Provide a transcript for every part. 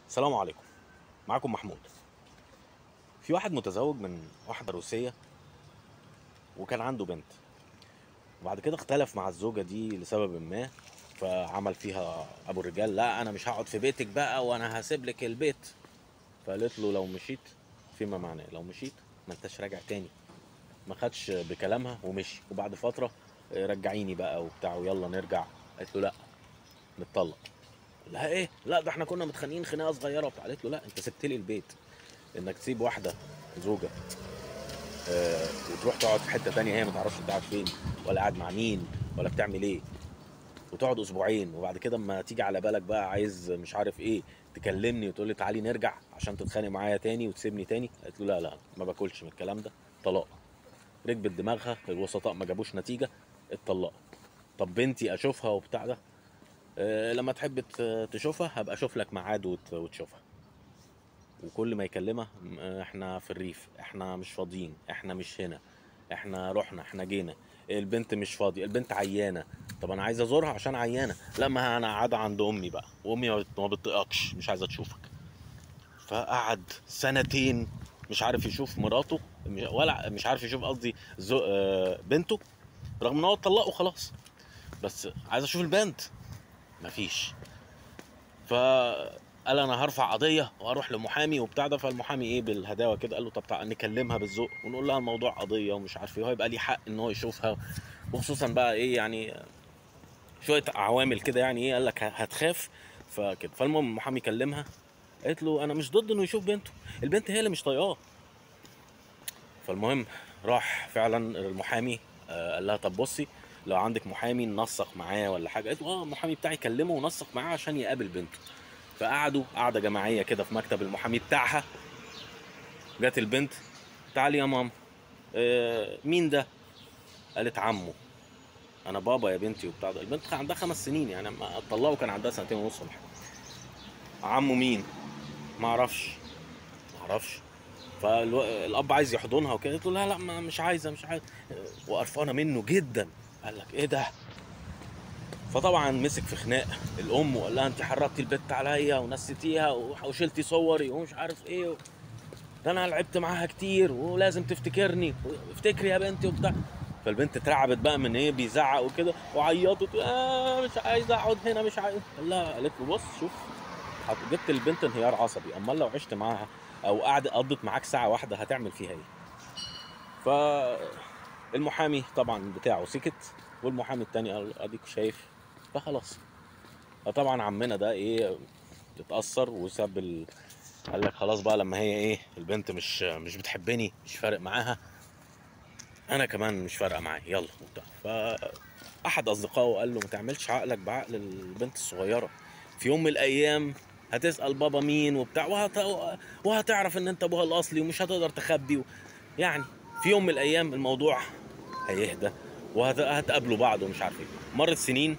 السلام عليكم معاكم محمود في واحد متزوج من واحدة روسية وكان عنده بنت وبعد كده اختلف مع الزوجة دي لسبب ما فعمل فيها ابو الرجال لا انا مش هقعد في بيتك بقى وانا هسيب لك البيت فقالت له لو مشيت فيما معناه لو مشيت ما انتش راجع تاني ما خدش بكلامها ومشي وبعد فترة اه، رجعيني بقى وبتاع ويلا نرجع قالت له لا نتطلق قال لها ايه لا ده احنا كنا متخانقين خناقه صغيره وبتاع قالت له لا انت سبت لي البيت انك تسيب واحده زوجه آه وتروح تقعد في حته تانية هي ما تعرفش انت قاعد فين ولا قاعد مع مين ولا بتعمل ايه وتقعد اسبوعين وبعد كده اما تيجي على بالك بقى عايز مش عارف ايه تكلمني وتقول لي تعالي نرجع عشان تتخانق معايا تاني وتسيبني تاني قالت له لا لا ما باكلش من الكلام ده طلاق ركبت دماغها الوسطاء ما جابوش نتيجه اتطلقوا طب بنتي اشوفها وبتاع ده آه، لما تحب ت- تشوفها هبقى اشوف لك ميعاد وت- وتشوفها وكل ما يكلمها م- آه، احنا في الريف احنا مش فاضيين احنا مش هنا احنا رحنا احنا جينا البنت مش فاضيه البنت عيانه طب انا عايز ازورها عشان عيانه لا ما انا قاعده عند امي بقى وامي ما بت- ما بتطيقكش مش عايزه تشوفك فقعد سنتين مش عارف يشوف مراته مش- ولا مش عارف يشوف قصدي زو- آه، بنته رغم ان هو اتطلقوا خلاص بس عايز اشوف البنت مفيش فقال انا هرفع قضيه واروح لمحامي وبتاع ده فالمحامي ايه بالهداوه كده قال له طب تعال نكلمها بالذوق ونقول لها الموضوع قضيه ومش عارف ايه وهيبقى ليه حق ان هو يشوفها وخصوصا بقى ايه يعني شويه عوامل كده يعني ايه قال لك هتخاف فكده فالمهم المحامي كلمها قالت له انا مش ضد انه يشوف بنته البنت هي اللي مش طايقاه فالمهم راح فعلا المحامي آه، قال لها طب بصي لو عندك محامي ننسق معاه ولا حاجه قالت له اه المحامي بتاعي كلمه ونسق معاه عشان يقابل بنته فقعدوا قعده جماعيه كده في مكتب المحامي بتاعها جت البنت تعالي يا ماما آه مين ده قالت عمه انا بابا يا بنتي وبتاع ده البنت كان عندها خمس سنين يعني لما اتطلقوا كان عندها سنتين ونص ولا حاجه عمه مين ما اعرفش ما اعرفش فالاب عايز يحضنها وكده قالت له لا لا ما مش عايزه مش عايزه وقرفانه منه جدا قال لك ايه ده فطبعا مسك في خناق الام وقال لها انت حرضتي البت عليا ونسيتيها وشلتي صوري ومش عارف ايه و... ده انا لعبت معاها كتير ولازم تفتكرني افتكري يا بنتي وبتاع فالبنت اترعبت بقى من ايه بيزعق وكده وعيطت آه مش عايزه اقعد هنا مش عايزه قال لها قالت له بص شوف حط- جبت البنت انهيار عصبي امال لو عشت معاها او قعدت قضت معاك ساعه واحده هتعمل فيها ايه فالمحامي طبعا بتاعه سكت والمحامي التاني قال اديك شايف فخلاص فطبعا عمنا ده ايه اتأثر وساب ال... قال لك خلاص بقى لما هي ايه البنت مش مش بتحبني مش فارق معاها انا كمان مش فارقه معايا يلا وبتاع فاحد اصدقائه قال له ما تعملش عقلك بعقل البنت الصغيره في يوم من الايام هتسال بابا مين وبتاع وهت... وهتعرف ان انت ابوها الاصلي ومش هتقدر تخبي و... يعني في يوم من الايام الموضوع هيهدى وهتقابلوا بعض ومش عارف ايه مرت سنين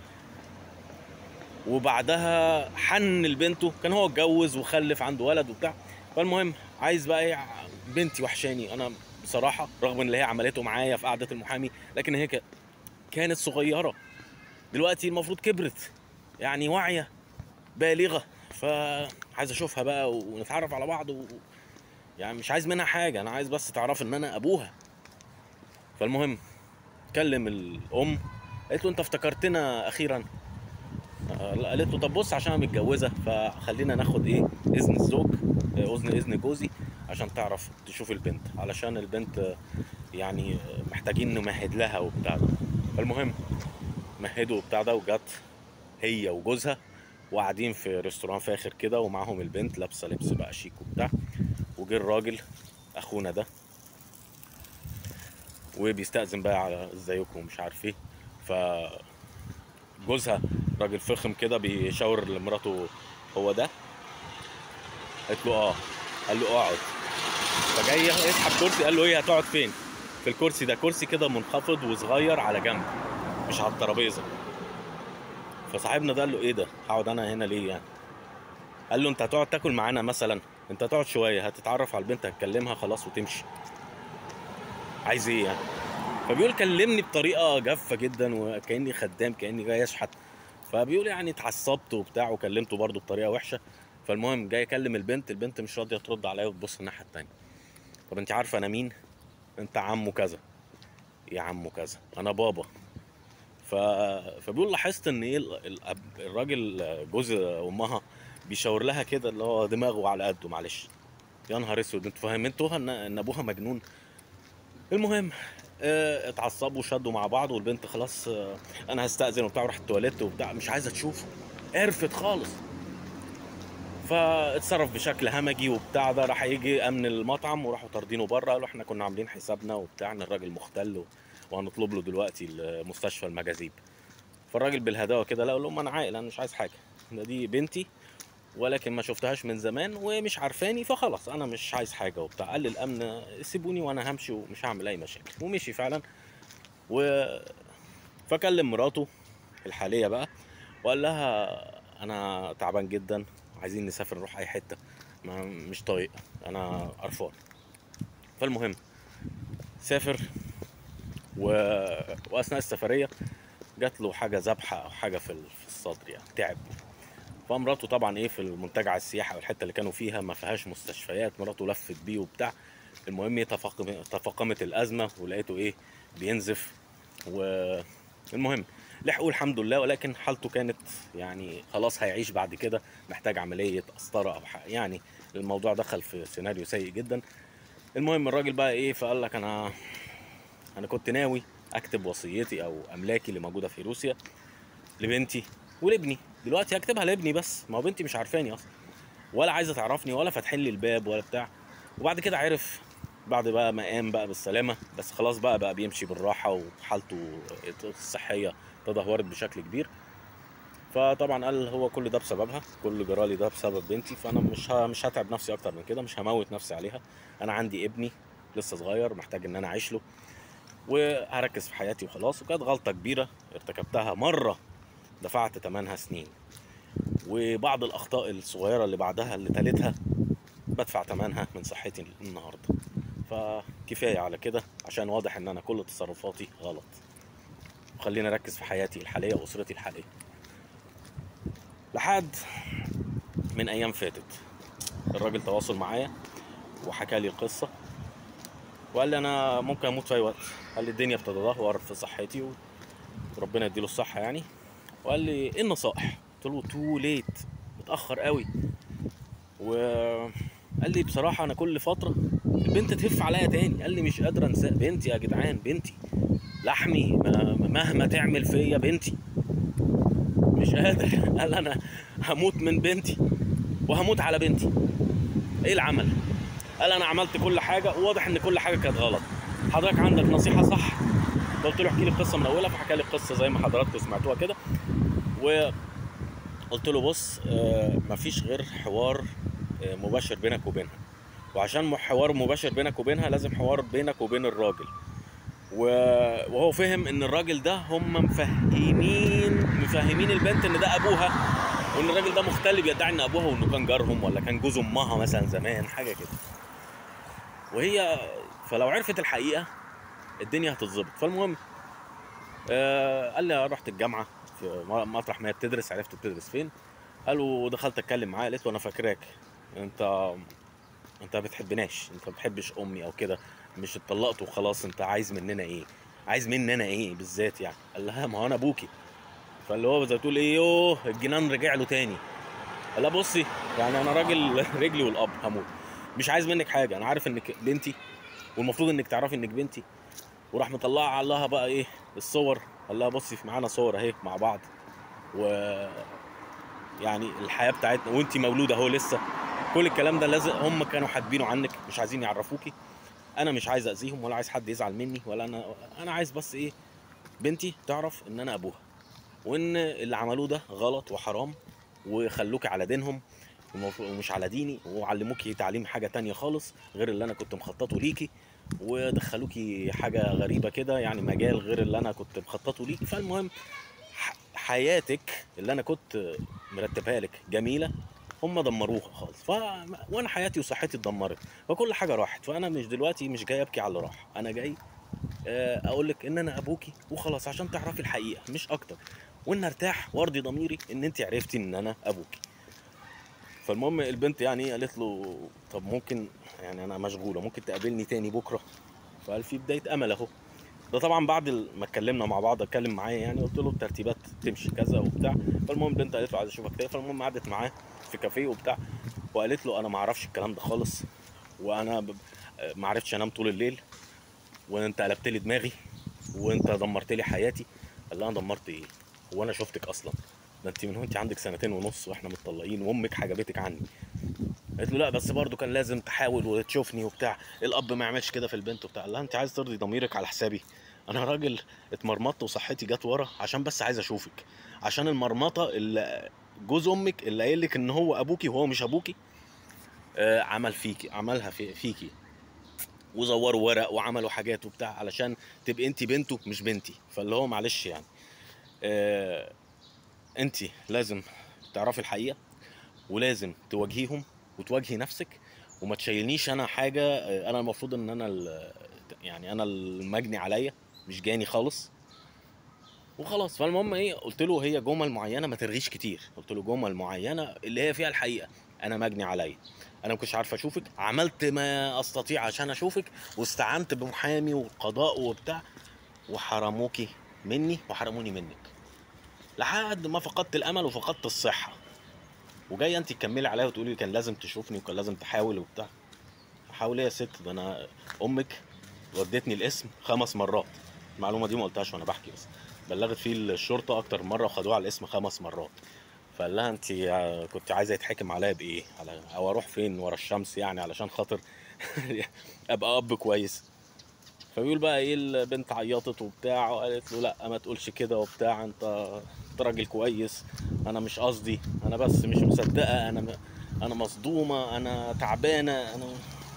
وبعدها حن لبنته كان هو اتجوز وخلف عنده ولد وبتاع فالمهم عايز بقى ايه بنتي وحشاني انا بصراحه رغم ان اللي هي عملته معايا في قعده المحامي لكن هي ك- كانت صغيره دلوقتي المفروض كبرت يعني واعيه بالغه فعايز اشوفها بقى ونتعرف على بعض و... يعني مش عايز منها حاجه انا عايز بس تعرف ان انا ابوها فالمهم كلم الام قالت له انت افتكرتنا اخيرا آه، لا، قالت له طب بص عشان انا متجوزه فخلينا ناخد ايه اذن الزوج آه، اذن اذن جوزي عشان تعرف تشوف البنت علشان البنت آه، يعني آه، محتاجين نمهد لها وبتاع ده فالمهم مهدوا وبتاع ده وجت هي وجوزها وقاعدين في ريستوران فاخر كده ومعاهم البنت لابسه لبس بقى شيك وبتاع وجه الراجل اخونا ده وبيستأذن بقى على ازيكم ومش عارف ايه ف جوزها راجل فخم كده بيشاور لمراته هو ده قالت له اه قال له اقعد فجاي يسحب كرسي قال له ايه هتقعد فين في الكرسي ده كرسي كده منخفض وصغير على جنب مش على الترابيزه فصاحبنا ده قال له ايه ده هقعد انا هنا ليه يعني قال له انت هتقعد تاكل معانا مثلا انت هتقعد شويه هتتعرف على البنت هتكلمها خلاص وتمشي عايز ايه يعني فبيقول كلمني بطريقه جافه جدا وكاني خدام كاني جاي اشحت فبيقول يعني اتعصبت وبتاع وكلمته برضه بطريقه وحشه فالمهم جاي اكلم البنت البنت مش راضيه ترد عليا وتبص الناحيه التانية طب انت عارفه انا مين انت عمو كذا يا عمو كذا انا بابا ف... فبيقول لاحظت ان ايه ال- الأب- الراجل جوز امها بيشاور لها كده اللي هو دماغه على قده معلش يا نهار اسود انتوا فهمتوها ان ان ابوها مجنون المهم اه اتعصبوا وشدوا مع بعض والبنت خلاص اه انا هستأذن وبتاع وراح التواليت وبتاع مش عايزه تشوفه قرفت خالص فاتصرف بشكل همجي وبتاع ده راح يجي امن المطعم وراحوا طاردينه بره قالوا احنا كنا عاملين حسابنا وبتاع ان الراجل مختل و- وهنطلب له دلوقتي مستشفى المجاذيب فالراجل بالهداوه كده لا قال لهم انا عاقل انا مش عايز حاجه ده دي بنتي ولكن ما شفتهاش من زمان ومش عارفاني فخلاص انا مش عايز حاجه وبتاع قال للامن سيبوني وانا همشي ومش هعمل اي مشاكل ومشي فعلا و فكلم مراته الحاليه بقى وقال لها انا تعبان جدا عايزين نسافر نروح اي حته ما مش طايق انا قرفان فالمهم سافر و... واثناء السفريه جات له حاجه ذبحه او حاجه في ال- في الصدر يعني تعب فمراته طبعا ايه في المنتجع السياحه والحته اللي كانوا فيها ما فيهاش مستشفيات مراته لفت بيه وبتاع المهم إيه تفاقم تفاقمت الازمه ولقيته ايه بينزف والمهم لحقوه الحمد لله ولكن حالته كانت يعني خلاص هيعيش بعد كده محتاج عمليه قسطره او حاجة يعني الموضوع دخل في سيناريو سيء جدا المهم الراجل بقى ايه فقال لك انا انا كنت ناوي اكتب وصيتي او املاكي اللي موجوده في روسيا لبنتي ولابني دلوقتي هكتبها لابني بس ما هو بنتي مش عارفاني اصلا ولا عايزه تعرفني ولا فاتحين لي الباب ولا بتاع وبعد كده عرف بعد بقى ما قام بقى بالسلامه بس خلاص بقى بقى بيمشي بالراحه وحالته الصحيه تدهورت بشكل كبير فطبعا قال هو كل ده بسببها كل جرالي ده بسبب بنتي فانا مش ه... مش هتعب نفسي اكتر من كده مش هموت نفسي عليها انا عندي ابني لسه صغير محتاج ان انا اعيش له وهركز في حياتي وخلاص وكانت غلطه كبيره ارتكبتها مره دفعت ثمنها سنين وبعض الاخطاء الصغيره اللي بعدها اللي تالتها بدفع ثمنها من صحتي النهارده فكفايه على كده عشان واضح ان انا كل تصرفاتي غلط وخليني اركز في حياتي الحاليه واسرتي الحاليه لحد من ايام فاتت الراجل تواصل معايا وحكى لي القصه وقال لي انا ممكن اموت في اي وقت قال لي الدنيا بتتدهور في صحتي وربنا يديله الصحه يعني وقال لي ايه النصائح قلت له تو ليت متاخر قوي وقال لي بصراحه انا كل فتره البنت تهف عليا تاني قال لي مش قادر انسى بنتي يا جدعان بنتي لحمي ما- مهما تعمل فيا بنتي مش قادر قال انا هموت من بنتي وهموت على بنتي ايه العمل قال انا عملت كل حاجه وواضح ان كل حاجه كانت غلط حضرتك عندك نصيحه صح قلت له احكي لي القصه من اولها فحكى لي القصه زي ما حضراتكم سمعتوها كده وقلت له بص آه، مفيش غير حوار آه، مباشر بينك وبينها وعشان م- حوار مباشر بينك وبينها لازم حوار بينك وبين الراجل و- وهو فهم ان الراجل ده هم مفهمين مفهمين البنت ان ده ابوها وان الراجل ده مختل بيدعي ان ابوها وانه كان جارهم ولا كان جوز امها مثلا زمان حاجه كده وهي فلو عرفت الحقيقه الدنيا هتتظبط فالمهم آه قال لي رحت الجامعه في م- مطرح ما هي بتدرس عرفت بتدرس فين قال ودخلت اتكلم معاه قالت له انا فاكراك انت انت ما بتحبناش انت ما بتحبش امي او كده مش اتطلقت وخلاص انت عايز مننا ايه عايز مني انا ايه بالذات يعني قال لها ما هو انا ابوكي فاللي هو زي ما تقول ايه يوه الجنان رجع له تاني قال لها بصي يعني انا راجل رجلي والاب هموت مش عايز منك حاجه انا عارف انك بنتي والمفروض انك تعرفي انك بنتي وراح مطلعها على لها بقى ايه الصور قال لها بصي في معانا صور اهي مع بعض و يعني الحياه بتاعتنا وانت مولوده اهو لسه كل الكلام ده لازم هم كانوا حابينه عنك مش عايزين يعرفوكي انا مش عايز اذيهم ولا عايز حد يزعل مني ولا انا انا عايز بس ايه بنتي تعرف ان انا ابوها وان اللي عملوه ده غلط وحرام وخلوكي على دينهم ومف- ومش على ديني وعلموكي تعليم حاجه تانية خالص غير اللي انا كنت مخططه ليكي ودخلوكي حاجه غريبه كده يعني مجال غير اللي انا كنت مخططه ليكي فالمهم ح- حياتك اللي انا كنت مرتبها لك جميله هم دمروها خالص ف... وانا حياتي وصحتي اتدمرت فكل حاجه راحت فانا مش دلوقتي مش جاي ابكي على اللي راح انا جاي اقول لك ان انا ابوكي وخلاص عشان تعرفي الحقيقه مش اكتر وان ارتاح وارضي ضميري ان انت عرفتي ان انا ابوكي فالمهم البنت يعني ايه قالت له طب ممكن يعني انا مشغوله ممكن تقابلني تاني بكره فقال في بدايه امل اهو ده طبعا بعد ال- ما اتكلمنا مع بعض اتكلم معايا يعني قلت له الترتيبات تمشي كذا وبتاع فالمهم البنت قالت له عايز اشوفك تاني فالمهم قعدت معاه في كافيه وبتاع وقالت له انا ما اعرفش الكلام ده خالص وانا ب- ما عرفتش انام طول الليل وانت قلبت لي دماغي وانت دمرت لي حياتي قال لها انا دمرت ايه هو انا شفتك اصلا ده انت من وانت عندك سنتين ونص واحنا متطلقين وامك حجبتك عني قالت له لا بس برضه كان لازم تحاول وتشوفني وبتاع الاب ما يعملش كده في البنت وبتاع قال لها انت عايز ترضي ضميرك على حسابي انا راجل اتمرمطت وصحتي جت ورا عشان بس عايز اشوفك عشان المرمطه اللي جوز امك اللي قايل لك ان هو ابوكي وهو مش ابوكي آه عمل فيكي عملها في فيكي وزوروا ورق وعملوا حاجات وبتاع علشان تبقي انت بنته مش بنتي فاللي هو معلش يعني آه انت لازم تعرفي الحقيقه ولازم تواجهيهم وتواجهي نفسك وما تشيلنيش انا حاجه آه، انا المفروض ان انا ال- يعني انا المجني عليا مش جاني خالص وخلاص فالمهم ايه قلت له هي جمل معينه ما ترغيش كتير قلت له جمل معينه اللي هي فيها الحقيقه انا مجني عليا انا ما كنتش عارف اشوفك عملت ما استطيع عشان اشوفك واستعنت بمحامي والقضاء وبتاع وحرموكي مني وحرموني منك لحد ما فقدت الامل وفقدت الصحه وجايه انت تكملي عليا وتقولي كان لازم تشوفني وكان لازم تحاول وبتاع احاول ايه يا ست ده انا امك ودتني الاسم خمس مرات المعلومه دي ما قلتهاش وانا بحكي بس بلغت فيه الشرطه اكتر من مره وخدوه على الاسم خمس مرات فقال لها انت كنت عايزه يتحكم عليا بايه على او اروح فين ورا الشمس يعني علشان خاطر ابقى اب كويس فبيقول بقى ايه البنت عيطت وبتاع وقالت له لا ما تقولش كده وبتاع انت انت راجل كويس انا مش قصدي انا بس مش مصدقه انا م... انا مصدومه انا تعبانه انا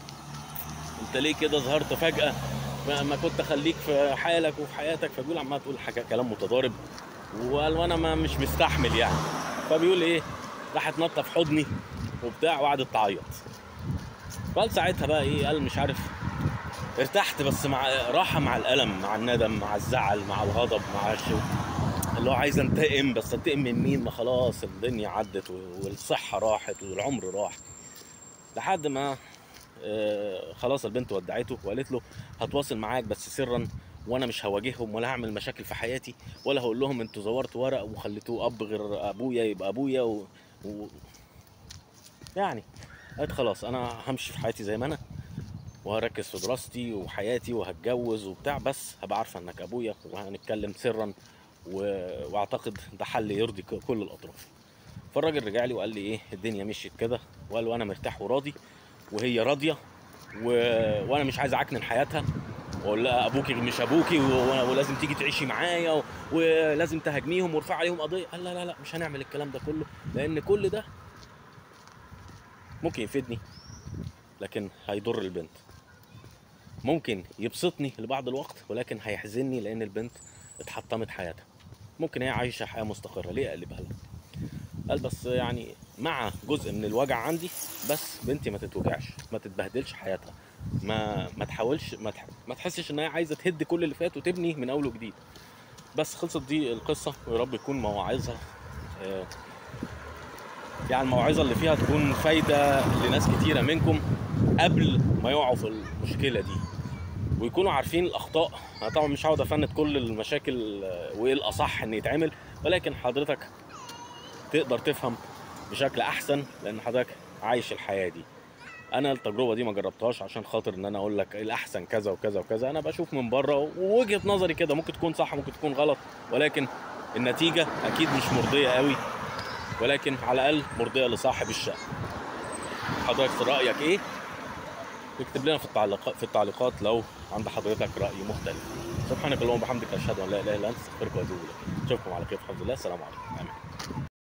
انت ليه كده ظهرت فجاه ما ما كنت خليك في حالك وفي حياتك فبيقول عمال تقول حاجه كلام متضارب وقال وانا ما مش مستحمل يعني فبيقول ايه راحت نطه في حضني وبتاع وقعدت تعيط قال ساعتها بقى ايه قال مش عارف ارتحت بس مع راحه مع الالم مع الندم مع الزعل مع الغضب مع الشو اللي هو عايز انتقم بس انتقم من مين ما خلاص الدنيا عدت و- والصحه راحت والعمر راح لحد ما آه، خلاص البنت ودعته وقالت له هتواصل معاك بس سرا وانا مش هواجههم ولا هعمل مشاكل في حياتي ولا هقول لهم انتوا زورتوا ورق وخليتوه اب غير ابويا يبقى ابويا و... و... يعني قالت خلاص انا همشي في حياتي زي ما انا وهركز في دراستي وحياتي وهتجوز وبتاع بس هبقى عارفه انك ابويا وهنتكلم سرا و... واعتقد ده حل يرضي ك- كل الاطراف فالراجل رجع لي وقال لي ايه الدنيا مشيت كده وقال وانا مرتاح وراضي وهي راضيه و... وانا مش عايز اعكنن حياتها واقول لها ابوكي مش ابوكي و... ولازم تيجي تعيشي معايا و... ولازم تهاجميهم وارفع عليهم قضيه قال لا لا لا مش هنعمل الكلام ده كله لان كل ده ممكن يفيدني لكن هيضر البنت ممكن يبسطني لبعض الوقت ولكن هيحزنني لان البنت اتحطمت حياتها ممكن هي عايشه حياه مستقره ليه اقلبها لها قال بس يعني مع جزء من الوجع عندي بس بنتي ما تتوجعش ما تتبهدلش حياتها ما ما تحاولش ما, تح... ما تحسش ان هي عايزه تهد كل اللي فات وتبني من اول وجديد بس خلصت دي القصه ويا رب يكون مواعظها آه، يعني الموعظه اللي فيها تكون فايده لناس كتيره منكم قبل ما يقعوا في المشكله دي ويكونوا عارفين الاخطاء انا طبعا مش هقعد افند كل المشاكل آه، وايه الاصح ان يتعمل ولكن حضرتك تقدر تفهم بشكل احسن لان حضرتك عايش الحياه دي انا التجربه دي ما جربتهاش عشان خاطر ان انا اقول لك الاحسن كذا وكذا وكذا انا بشوف من بره ووجهه نظري كده ممكن تكون صح ممكن تكون غلط ولكن النتيجه اكيد مش مرضيه قوي ولكن على الاقل مرضيه لصاحب الشأن حضرتك في رايك ايه اكتب لنا في التعليقات في التعليقات لو عند حضرتك راي مختلف سبحانك اللهم وبحمدك اشهد ان لا اله الا انت استغفرك واتوب اليك اشوفكم على خير في حفظ الله السلام عليكم امين